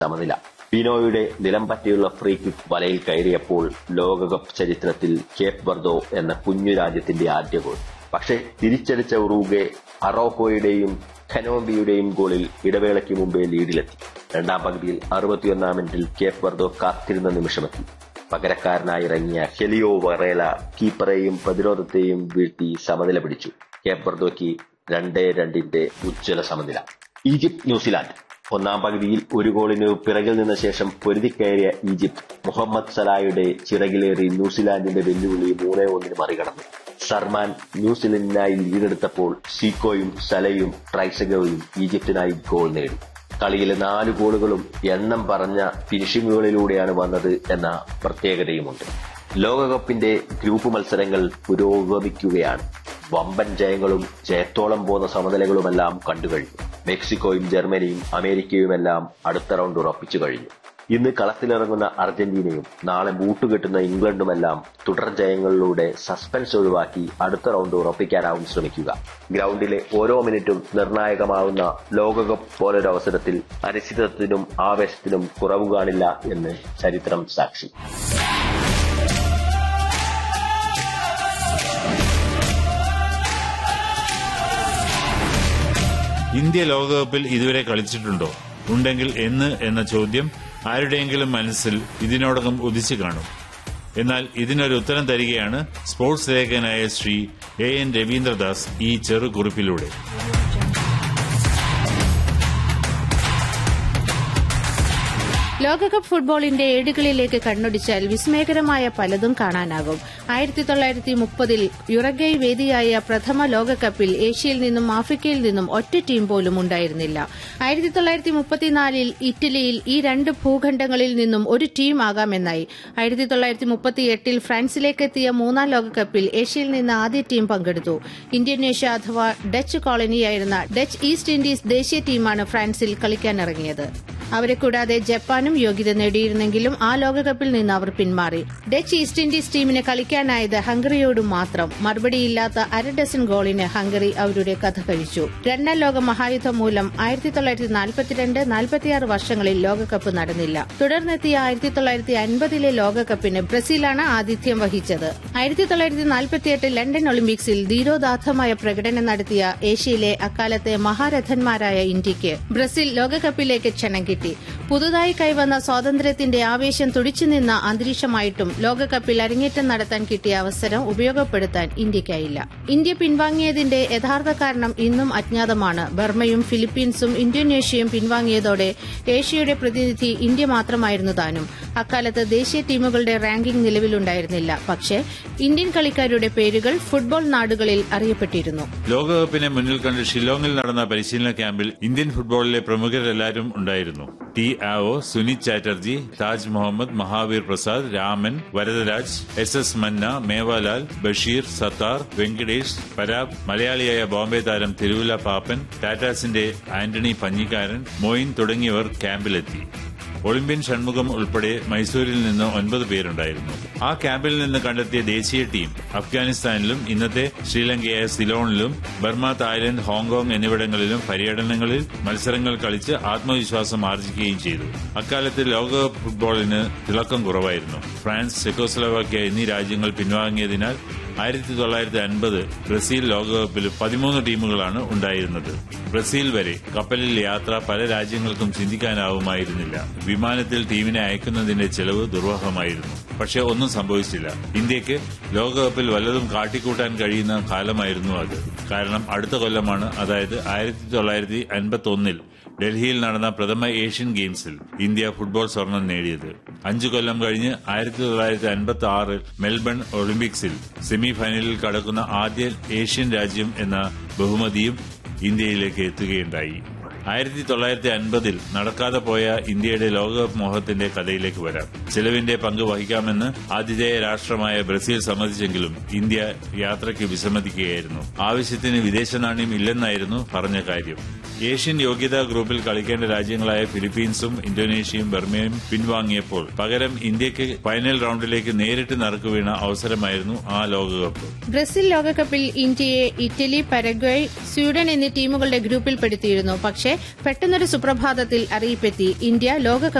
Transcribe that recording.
സമനില പിനോയുടെ നിലം പറ്റിയുള്ള ഫ്രീ കിക്ക് വലയിൽ കയറിയപ്പോൾ ലോകകപ്പ് ചരിത്രത്തിൽ കേപ്പ് വർദോ എന്ന കുഞ്ഞു രാജ്യത്തിന്റെ ആദ്യ ഗോൾ പക്ഷേ തിരിച്ചടിച്ച ഉറൂഗെ അറോഹോയുടെയും ഖനോംബിയുടെയും ഗോളിൽ ഇടവേളയ്ക്ക് മുമ്പേ ലീഡിലെത്തി രണ്ടാം പകുതിയിൽ അറുപത്തിയൊന്നാം മിനിറ്റിൽ കേപ്പ് വർദോ കാത്തിരുന്ന നിമിഷമെത്തി പകരക്കാരനായി ഇറങ്ങിയ ഹെലിയോ വറേല കീപ്പറെയും പ്രതിരോധത്തെയും വീഴ്ത്തി സമനില പിടിച്ചു കേപ്പ് വർദോയ്ക്ക് രണ്ടേ രണ്ടിന്റെ ഉജ്ജ്വല സമനില ഈജിപ്ത് ന്യൂസിലാൻഡ് ഒന്നാം പകുതിയിൽ ഒരു ഗോളിന് പിറകിൽ നിന്ന ശേഷം പൊരുതിക്കയറിയ ഈജിപ്ത് മുഹമ്മദ് സലായുടെ ചിറകിലേറി ന്യൂസിലാൻഡിന്റെ വെല്ലുവിളി മൂന്നേ ഒന്നിന് മറികടന്നു സർമാൻ ന്യൂസിലൻഡിനായി ലീഡെടുത്തപ്പോൾ സീക്കോയും സലയും ട്രൈസഗോയും ഈജിപ്തിനായി ഗോൾ നേടി കളിയിലെ നാല് ഗോളുകളും എണ്ണം പറഞ്ഞ ഫിനിഷിങ്ങുകളിലൂടെയാണ് വന്നത് എന്ന പ്രത്യേകതയുമുണ്ട് ലോകകപ്പിന്റെ ഗ്രൂപ്പ് മത്സരങ്ങൾ പുരോഗമിക്കുകയാണ് വമ്പൻ ജയങ്ങളും ജയത്തോളം പോന്ന സമനിലകളുമെല്ലാം കണ്ടുകഴിഞ്ഞു മെക്സിക്കോയും ജർമ്മനിയും അമേരിക്കയുമെല്ലാം അടുത്ത റൗണ്ട് ഉറപ്പിച്ചു കഴിഞ്ഞു ഇന്ന് കളത്തിലിറങ്ങുന്ന അർജന്റീനയും നാളെ ബൂട്ടുകെട്ടുന്ന ഇംഗ്ലണ്ടുമെല്ലാം തുടർ ജയങ്ങളിലൂടെ സസ്പെൻസ് ഒഴിവാക്കി അടുത്ത റൗണ്ട് ഉറപ്പിക്കാനാവും ശ്രമിക്കുക ഗ്രൗണ്ടിലെ ഓരോ മിനിറ്റും നിർണായകമാവുന്ന ലോകകപ്പ് പോലൊരു അവസരത്തിൽ അനിശ്ചിതത്വത്തിനും ആവേശത്തിനും കുറവ് കാണില്ല എന്ന് ചരിത്രം സാക്ഷി ഇന്ത്യ ലോകകപ്പിൽ ഇതുവരെ കളിച്ചിട്ടുണ്ടോ ഉണ്ടെങ്കിൽ എന്ന് എന്ന ചോദ്യം ആരുടെയെങ്കിലും മനസ്സിൽ ഇതിനോടകം ഉദിച്ചു കാണും എന്നാൽ ഇതിനൊരു ഉത്തരം തരികയാണ് സ്പോർട്സ് ലേഖകനായ ശ്രീ എ എൻ രവീന്ദ്രദാസ് ഈ ചെറുകുറിപ്പിലൂടെ ലോകകപ്പ് ഫുട്ബോളിന്റെ ഏടുകളിലേക്ക് കണ്ണൊടിച്ചാൽ വിസ്മയകരമായ പലതും കാണാനാകും ആയിരത്തി തൊള്ളായിരത്തി മുപ്പതിൽ യുറഗൈ വേദിയായ പ്രഥമ ലോകകപ്പിൽ ഏഷ്യയിൽ നിന്നും ആഫ്രിക്കയിൽ നിന്നും ഒറ്റ ടീം പോലും ഉണ്ടായിരുന്നില്ല ആയിരത്തി തൊള്ളായിരത്തി മുപ്പത്തിനാലിൽ ഇറ്റലിയിൽ ഈ രണ്ട് ഭൂഖണ്ഡങ്ങളിൽ നിന്നും ഒരു ടീം ആകാമെന്നായി ആയിരത്തി തൊള്ളായിരത്തി മുപ്പത്തിയെട്ടിൽ ഫ്രാൻസിലേക്കെത്തിയ മൂന്നാം ലോകകപ്പിൽ ഏഷ്യയിൽ നിന്ന് ആദ്യ ടീം പങ്കെടുത്തു ഇന്തോനേഷ്യ അഥവാ ഡച്ച് കോളനിയായിരുന്ന ഡച്ച് ഈസ്റ്റ് ഇൻഡീസ് ദേശീയ ടീമാണ് ഫ്രാൻസിൽ കളിക്കാനിറങ്ങിയത് അവരെ കൂടാതെ ജപ്പാനും യോഗ്യത നേടിയിരുന്നെങ്കിലും ആ ലോകകപ്പിൽ നിന്ന് അവർ പിന്മാറി ഡച്ച് ഈസ്റ്റ് ഇൻഡീസ് ടീമിന് കളിക്കാനായത് ഹംഗറിയോട് മാത്രം മറുപടിയില്ലാത്ത അര ഡസൻ ഗോളിന് ഹംഗറി അവരുടെ കഥ കഴിച്ചു രണ്ടാം ലോക മഹായുദ്ധം മൂലം ആയിരത്തി തൊള്ളായിരത്തി നാൽപ്പത്തിരണ്ട് നാൽപ്പത്തിയാറ് വർഷങ്ങളിൽ ലോകകപ്പ് നടന്നില്ല തുടർന്നെത്തിയ ആയിരത്തി തൊള്ളായിരത്തി അൻപതിലെ ലോകകപ്പിന് ബ്രസീലാണ് ആതിഥ്യം വഹിച്ചത് ആയിരത്തി തൊള്ളായിരത്തി നാൽപ്പത്തിയെട്ട് ലണ്ടൻ ഒളിമ്പിക്സിൽ ധീരോദാത്തമായ പ്രകടനം നടത്തിയ ഏഷ്യയിലെ അക്കാലത്തെ മഹാരഥന്മാരായ ഇന്ത്യയ്ക്ക് ബ്രസീൽ ലോകകപ്പിലേക്ക് ക്ഷണം കിട്ടി പുതുതായി കൈവന്ന സ്വാതന്ത്ര്യത്തിന്റെ ആവേശം തുടിച്ചുനിന്ന അന്തരീക്ഷമായിട്ടും ലോകകപ്പിൽ അരങ്ങേറ്റം നടത്താൻ കിട്ടിയ അവസരം ഉപയോഗപ്പെടുത്താൻ ഇന്ത്യയ്ക്കായില്ല ഇന്ത്യ പിൻവാങ്ങിയതിന്റെ യഥാർത്ഥ കാരണം ഇന്നും അജ്ഞാതമാണ് ബർമയും ഫിലിപ്പീൻസും ഇന്തോനേഷ്യയും പിൻവാങ്ങിയതോടെ ഏഷ്യയുടെ പ്രതിനിധി ഇന്ത്യ മാത്രമായിരുന്നു താനും അക്കാലത്ത് ദേശീയ ടീമുകളുടെ റാങ്കിംഗ് നിലവിലുണ്ടായിരുന്നില്ല പക്ഷേ ഇന്ത്യൻ കളിക്കാരുടെ പേരുകൾ ഫുട്ബോൾ നാടുകളിൽ അറിയപ്പെട്ടിരുന്നു ലോകകപ്പിനെ മുന്നിൽ കണ്ട് ഷില്ലോങ്ങിൽ നടന്ന പരിശീലന ക്യാമ്പിൽ ഇന്ത്യൻ ഫുട്ബോളിലെ പ്രമുഖരെല്ലാവരും ഉണ്ടായിരുന്നു T Ao Sunit Chatterjee Taj Mohammed Mahavir Prasad Raman Varadaraj S S Manna Mewalal Basheer Sattar Venkatesh പരാബ് മലയാളിയായ ബോംബെ താരം തിരുവല്ല പാപ്പൻ ടാറ്റാസിന്റെ ആന്റണി പഞ്ഞിക്കാരൻ മൊയിൻ തുടങ്ങിയവർ ക്യാമ്പിലെത്തി ഒളിമ്പ്യൻ ഷൺമുഖം ഉൾപ്പെടെ മൈസൂരിൽ നിന്ന് ഒൻപത് പേരുണ്ടായിരുന്നു ആ ക്യാമ്പിൽ നിന്ന് കണ്ടെത്തിയ ദേശീയ ടീം അഫ്ഗാനിസ്ഥാനിലും ഇന്നത്തെ ശ്രീലങ്കയായ സിലോണിലും ബർമ തായ്ലൻഡ് ഹോങ്കോങ് എന്നിവിടങ്ങളിലും പര്യടനങ്ങളിൽ മത്സരങ്ങൾ കളിച്ച് ആത്മവിശ്വാസം ആർജിക്കുകയും ചെയ്തു അക്കാലത്ത് ലോകകപ്പ് ഫുട്ബോളിന് തിളക്കം കുറവായിരുന്നു ഫ്രാൻസ് ചെക്കോസ്ലോവാക്യ എന്നീ രാജ്യങ്ങൾ പിൻവാങ്ങിയതിനാൽ ആയിരത്തി തൊള്ളായിരത്തി അൻപത് ബ്രസീൽ ലോകകപ്പിൽ പതിമൂന്ന് ടീമുകളാണ് ഉണ്ടായിരുന്നത് ബ്രസീൽ വരെ കപ്പലിൽ യാത്ര പല രാജ്യങ്ങൾക്കും ചിന്തിക്കാനാവുമായിരുന്നില്ല വിമാനത്തിൽ ടീമിനെ അയക്കുന്നതിന്റെ ചെലവ് ദുർവഹമായിരുന്നു പക്ഷേ ഒന്നും സംഭവിച്ചില്ല ഇന്ത്യക്ക് ലോകകപ്പിൽ വല്ലതും കാട്ടിക്കൂട്ടാൻ കഴിയുന്ന കാലമായിരുന്നു അത് കാരണം അടുത്ത കൊല്ലമാണ് അതായത് ആയിരത്തി തൊള്ളായിരത്തി അൻപത്തി ഒന്നിൽ ഡൽഹിയിൽ നടന്ന പ്രഥമ ഏഷ്യൻ ഗെയിംസിൽ ഇന്ത്യ ഫുട്ബോൾ സ്വർണം നേടിയത് അഞ്ചു കൊല്ലം കഴിഞ്ഞ് ആയിരത്തി തൊള്ളായിരത്തി അൻപത്തി ആറിൽ മെൽബൺ ഒളിമ്പിക്സിൽ സെമി ഫൈനലിൽ കടക്കുന്ന ആദ്യ ഏഷ്യൻ രാജ്യം എന്ന ബഹുമതിയും ഇന്ത്യയിലേക്ക് എത്തുകയുണ്ടായി ആയിരത്തി തൊള്ളായിരത്തി അൻപതിൽ നടക്കാതെ പോയ ഇന്ത്യയുടെ ലോകകപ്പ് മോഹത്തിന്റെ കഥയിലേക്ക് വരാം ചെലവിന്റെ പങ്ക് വഹിക്കാമെന്ന് ആതിഥേയ രാഷ്ട്രമായ ബ്രസീൽ സമ്മതിച്ചെങ്കിലും ഇന്ത്യ യാത്രയ്ക്ക് വിസമ്മതിക്കുകയായിരുന്നു ആവശ്യത്തിന് വിദേശ നാണ്യം ഇല്ലെന്നായിരുന്നു പറഞ്ഞ കാര്യം ഏഷ്യൻ യോഗ്യതാ ഗ്രൂപ്പിൽ കളിക്കേണ്ട രാജ്യങ്ങളായ ഫിലിപ്പീൻസും ഇന്തോനേഷ്യയും ബർമയും പിൻവാങ്ങിയപ്പോൾ പകരം ഇന്ത്യക്ക് ഫൈനൽ റൌണ്ടിലേക്ക് നേരിട്ട് നറുക്കുവീണ അവസരമായിരുന്നു ആ ലോകകപ്പ് ബ്രസീൽ ലോകകപ്പിൽ ഇന്ത്യയെ ഇറ്റലി പരഗ്വയ് സ്വീഡൻ എന്നീ ടീമുകളുടെ ഗ്രൂപ്പിൽപ്പെടുത്തിയിരുന്നു പക്ഷേ പെട്ടെന്നൊരു സുപ്രഭാതത്തിൽ അറിയിപ്പെത്തി ഇന്ത്യ ലോകകപ്പ്